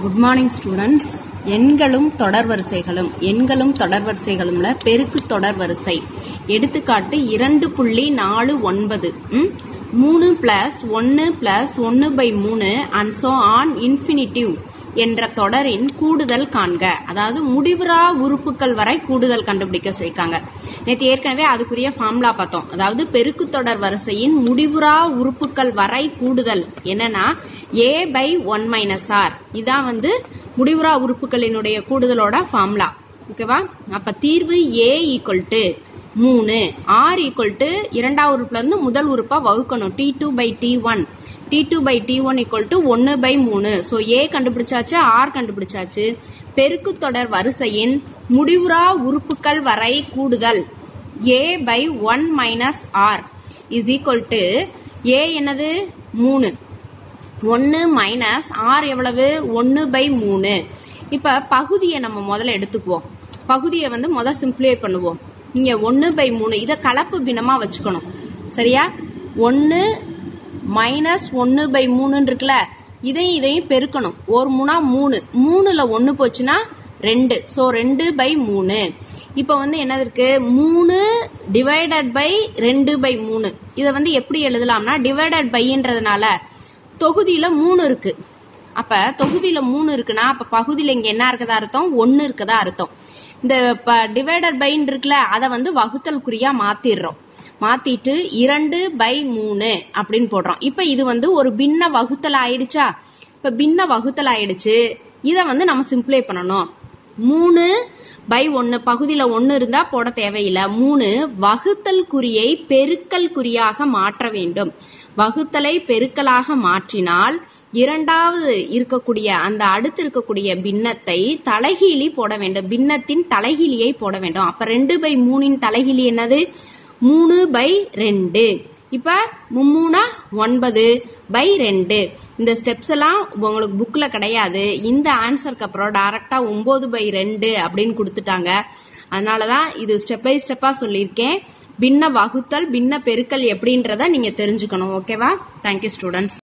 Good morning students எண்களும் தொடர்வரிசைகளும் எண்களும் தொடர்வரிசைகளும்ல பெருக்கு தொடர்வரிசை எடுத்துக்காட்டு இரண்டு புள்ளி நாலு ஒன்பது ம்? மூணு பிளஸ் ஒன்று பிளஸ் ஒன்று பை மூணு அண்ட் so ஆன் இன்ஃபினிட்டிவ் என்ற தொடரின் கூடுதல் காண்க அதாவது முடிவுறா உறுப்புகள் வரை கூடுதல் கண்டுபிடிக்க சொல்லியிருக்காங்க நேற்று ஏற்கனவே அதுக்குரிய ஃபார்முலா பார்த்தோம் அதாவது பெருக்கு தொடர் வரிசையின் முடிவுறா உறுப்புகள் வரை கூடுதல் என்னன்னா A by one minus R இதான் வந்து முடிவுறா உறுப்புகளினுடைய கூடுதலோட ஃபார்முலா ஓகேவா அப்ப தீர்வு ஏ ஈக்குவல் டு மூணு ஆர் ஈக்குவல் டு இரண்டாவது உறுப்புல இருந்து முதல் உறுப்பா வகுக்கணும் T two by T one T two by T one equal to ஒன்று பை மூணு ஸோ ஏ கண்டுபிடிச்சாச்சு ஆர் கண்டுபிடிச்சாச்சு பெருக்கு தொடர் வரிசையின் முடிவுறா உறுப்புகள் வரை கூடுதல் A by one minus R is equal to A என்னது மூணு ஒன்று மைனஸ் ஆர் எவ்வளவு ஒன்று பை மூணு இப்போ பகுதியை நம்ம முதல்ல எடுத்துக்குவோம் பகுதியை வந்து முதல் சிம்பிளை பண்ணுவோம் இங்கே ஒன்று பை மூணு இதை கலப்பு பின்னமாக வச்சுக்கணும் சரியா ஒன்று மைனஸ் ஒன்று பை மூணுன்னு இருக்குல்ல இதையும் இதையும் பெருக்கணும் ஒரு மூணா மூணு மூணுல ஒன்று போச்சுன்னா ரெண்டு ஸோ ரெண்டு பை மூணு இப்போ வந்து என்னது இருக்கு மூணு டிவைடட் பை ரெண்டு பை மூணு இதை வந்து எப்படி எழுதலாம்னா டிவைடட் பைன்றதுனால தொகுதியில மூணு இருக்கு அப்ப தொகுதியில மூணு இருக்குன்னா அப்ப பகுதியில இங்க என்ன இருக்கதா அர்த்தம் ஒன்னு இருக்கதா அர்த்தம் இந்த டிவைடட் பைன்னு இருக்குல்ல அதை வந்து வகுத்தல் குறியா மாத்திடுறோம் மாத்திட்டு இரண்டு பை மூணு அப்படின்னு போடுறோம் இப்ப இது வந்து ஒரு பின்ன வகுத்தல் ஆயிடுச்சா இப்ப பின்ன வகுத்தல் ஆயிடுச்சு இதை வந்து நம்ம சிம்பிளை பண்ணணும் மூணு பை ஒன்னு பகுதியில ஒன்னு இருந்தா போட தேவையில்லை மூணு வகுத்தல் குறியை பெருக்கல் குறியாக மாற்ற வேண்டும் வகுத்தலை பெருக்கலாக மாற்றினால் இரண்டாவது இருக்கக்கூடிய அந்த அடுத்து இருக்கக்கூடிய பின்னத்தை தலைகீழி போட வேண்டும் பின்னத்தின் தலைகீழியை போட வேண்டும் அப்ப ரெண்டு பை மூணின் தலைகீழி என்னது மூணு பை ரெண்டு இப்ப மும்மூணா ஒன்பது பை ரெண்டு இந்த ஸ்டெப்ஸ் எல்லாம் உங்களுக்கு புக்ல கிடையாது இந்த ஆன்சருக்கு அப்புறம் டைரக்டா ஒன்பது பை ரெண்டு அப்படின்னு கொடுத்துட்டாங்க அதனாலதான் இது ஸ்டெப் பை ஸ்டெப்பா சொல்லியிருக்கேன் பின்ன வகுத்தல் பின்ன பெருக்கல் எப்படின்றத நீங்க தெரிஞ்சுக்கணும் ஓகேவா தேங்க்யூ ஸ்டூடெண்ட்ஸ்